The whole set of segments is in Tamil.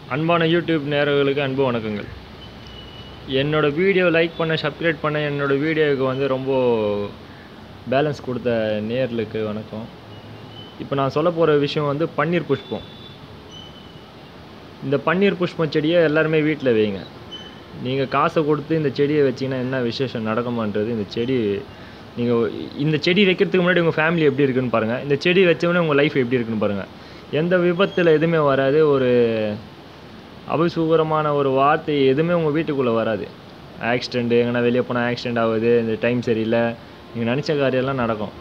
அன்பான யூடியூப் நேயர்களுக்கு அன்பு வணக்கங்கள் என்னோடய வீடியோ லைக் பண்ண சப்ஸ்கிரைப் பண்ண என்னோடய வீடியோவுக்கு வந்து ரொம்ப பேலன்ஸ் கொடுத்த நேயர்களுக்கு வணக்கம் இப்போ நான் சொல்ல போகிற விஷயம் வந்து பன்னீர் புஷ்பம் இந்த பன்னீர் புஷ்பம் செடியை எல்லாருமே வீட்டில் வைங்க நீங்கள் காசை கொடுத்து இந்த செடியை வச்சிங்கன்னா என்ன விசேஷம் நடக்குமான்றது இந்த செடி நீங்கள் இந்த செடி வைக்கிறதுக்கு முன்னாடி உங்கள் ஃபேமிலி எப்படி இருக்குன்னு பாருங்கள் இந்த செடி வச்சவொடனே உங்கள் லைஃப் எப்படி இருக்குன்னு பாருங்கள் எந்த விபத்தில் எதுவுமே வராது ஒரு அபசூகரமான ஒரு வார்த்தை எதுவுமே உங்கள் வீட்டுக்குள்ளே வராது ஆக்சிடெண்ட்டு எங்கன்னா வெளியே போனால் ஆக்சிடெண்ட் ஆகுது இந்த டைம் சரியில்லை நீங்கள் நினச்ச காரியம்லாம் நடக்கும்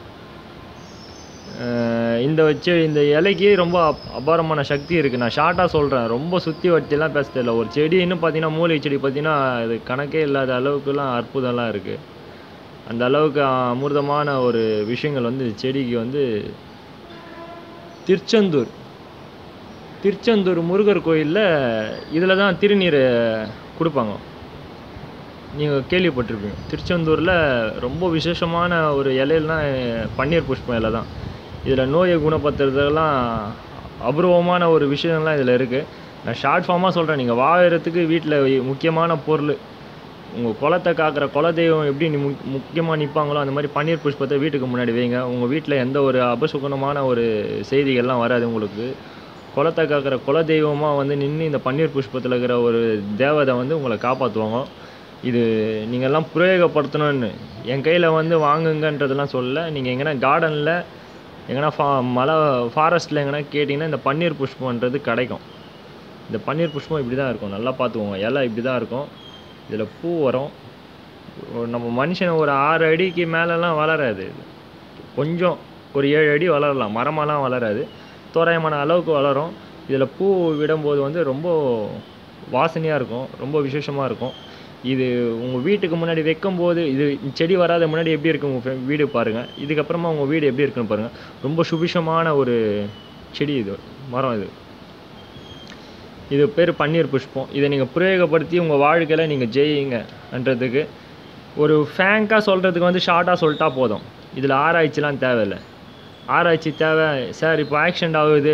அஹ் இந்த வச்சு இந்த இலைக்கு ரொம்ப அப் அபாரமான சக்தி இருக்குது நான் ஷார்ட்டாக சொல்கிறேன் ரொம்ப சுற்றி வட்டிலாம் பேச தெரியல ஒரு செடின்னு பார்த்தீங்கன்னா மூலிகை செடி பார்த்தீங்கன்னா அது கணக்கே இல்லாத அளவுக்குலாம் அற்புதம்லாம் இருக்குது அந்த அளவுக்கு அமிர்தமான ஒரு விஷயங்கள் வந்து இந்த செடிக்கு வந்து திருச்செந்தூர் திருச்செந்தூர் முருகர் கோயிலில் இதில் தான் திருநீர் கொடுப்பாங்க நீங்கள் கேள்விப்பட்டிருப்பீங்க திருச்செந்தூரில் ரொம்ப விசேஷமான ஒரு இலையில்னா பன்னீர் புஷ்பம் இலை தான் இதில் நோயை குணப்படுத்துறதுலாம் அபூர்வமான ஒரு விஷயம்லாம் இதில் இருக்குது நான் ஷார்ட் ஃபார்மாக சொல்கிறேன் நீங்கள் வாழறதுக்கு வீட்டில் முக்கியமான பொருள் உங்கள் குலத்தை காக்கிற குலதெய்வம் எப்படி நி- முக் முக்கியமாக நிற்பாங்களோ அந்த மாதிரி பன்னீர் புஷ்பத்தை வீட்டுக்கு முன்னாடி வைங்க உங்கள் வீட்டில் எந்த ஒரு அபசுகுணமான ஒரு செய்திகள்லாம் வராது உங்களுக்கு குலத்தை காக்கிற குலதெய்வமாக வந்து நின்று இந்த பன்னீர் புஷ்பத்தில் இருக்கிற ஒரு தேவதை வந்து உங்களை காப்பாற்றுவாங்க இது நீங்கள்லாம் பிரயோகப்படுத்தணும்னு என் கையில் வந்து வாங்குங்கன்றதெல்லாம் சொல்லல நீங்கள் எங்கன்னா கார்டனில் எங்கன்னா ஃபா மலை ஃபாரஸ்ட்டில் எங்கன்னா கேட்டிங்கன்னா இந்த பன்னீர் புஷ்பம்ன்றது கிடைக்கும் இந்த பன்னீர் புஷ்பம் இப்படி தான் இருக்கும் நல்லா பார்த்துக்கோங்க இலை இப்படி தான் இருக்கும் இதில் பூ வரும் ஒரு நம்ம மனுஷன் ஒரு ஆறு அடிக்கு மேலெலாம் வளராது இது கொஞ்சம் ஒரு ஏழு அடி வளரலாம் மரமெல்லாம் வளராது தோராயமான அளவுக்கு வளரும் இதில் பூ விடும்போது வந்து ரொம்ப வாசனையாக இருக்கும் ரொம்ப விசேஷமாக இருக்கும் இது உங்கள் வீட்டுக்கு முன்னாடி வைக்கும்போது இது செடி வராத முன்னாடி எப்படி இருக்கு உங்கள் வீடு பாருங்கள் இதுக்கப்புறமா உங்கள் வீடு எப்படி இருக்குன்னு பாருங்கள் ரொம்ப சுபிஷமான ஒரு செடி இது மரம் இது இது பேர் பன்னீர் புஷ்பம் இதை நீங்கள் பிரயோகப்படுத்தி உங்கள் வாழ்க்கையில் நீங்கள் ஜெயிங்கன்றதுக்கு ஒரு ஃபேங்காக சொல்கிறதுக்கு வந்து ஷார்ட்டாக சொல்லிட்டா போதும் இதில் ஆராய்ச்சிலாம் தேவையில்லை ஆராய்ச்சி தேவை சார் இப்போ ஆக்சிடெண்ட் ஆகுது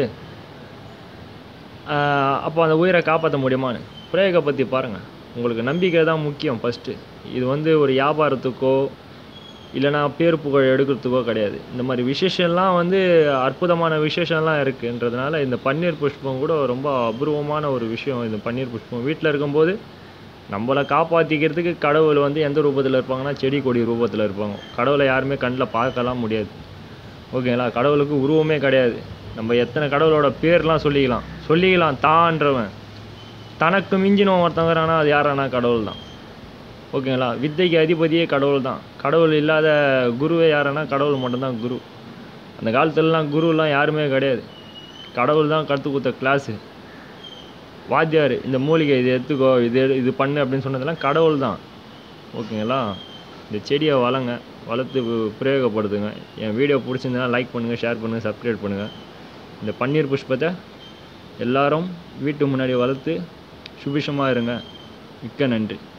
ஆஹ் அப்போ அந்த உயிரை காப்பாற்ற முடியுமான்னு பிரயோகப்படுத்தி பாருங்கள் உங்களுக்கு நம்பிக்கை தான் முக்கியம் ஃபஸ்ட்டு இது வந்து ஒரு வியாபாரத்துக்கோ இல்லைனா பேர் புகழ் எடுக்கிறதுக்கோ கிடையாது இந்த மாதிரி விசேஷம்லாம் வந்து அற்புதமான விசேஷம்லாம் இருக்குன்றதுனால இந்த பன்னீர் புஷ்பம் கூட ரொம்ப அபூர்வமான ஒரு விஷயம் இந்த பன்னீர் புஷ்பம் வீட்டில் இருக்கும்போது நம்மளை காப்பாற்றிக்கிறதுக்கு கடவுள் வந்து எந்த ரூபத்தில் இருப்பாங்கன்னா செடி கொடி ரூபத்தில் இருப்பாங்க கடவுளை யாருமே கண்ணில் பார்க்கலாம் முடியாது ஓகேங்களா கடவுளுக்கு உருவமே கிடையாது நம்ம எத்தனை கடவுளோட பேர்லாம் சொல்லிக்கலாம் சொல்லிக்கலாம் தான்றவன் தனக்கு மிஞ்சினவன் ஒருத்தவங்கிறானா அது யாரானா கடவுள் தான் ஓகேங்களா வித்தைக்கு அதிபதியே கடவுள் தான் கடவுள் இல்லாத குருவே யாருன்னா கடவுள் மட்டும்தான் குரு அந்த காலத்துலலாம் குருலாம் யாருமே கிடையாது கடவுள் தான் கற்றுக் கொடுத்த கிளாஸு வாத்தியார் இந்த மூலிகை இது எடுத்துக்கோ இது எடு- இது பண்ணு அப்படின்னு சொன்னதெல்லாம் கடவுள் தான் ஓகேங்களா இந்த செடியை வளங்க வளர்த்து வு- பிரயோகப்படுத்துங்க என் வீடியோ பிடிச்சிருந்தனா லைக் பண்ணுங்கள் ஷேர் பண்ணுங்கள் சப்ஸ்கிரைப் பண்ணுங்கள் இந்த பன்னீர் புஷ்பத்தை எல்லாரும் வீட்டு முன்னாடி வளர்த்து சுபிஷமாக இருங்க மிக்க நன்றி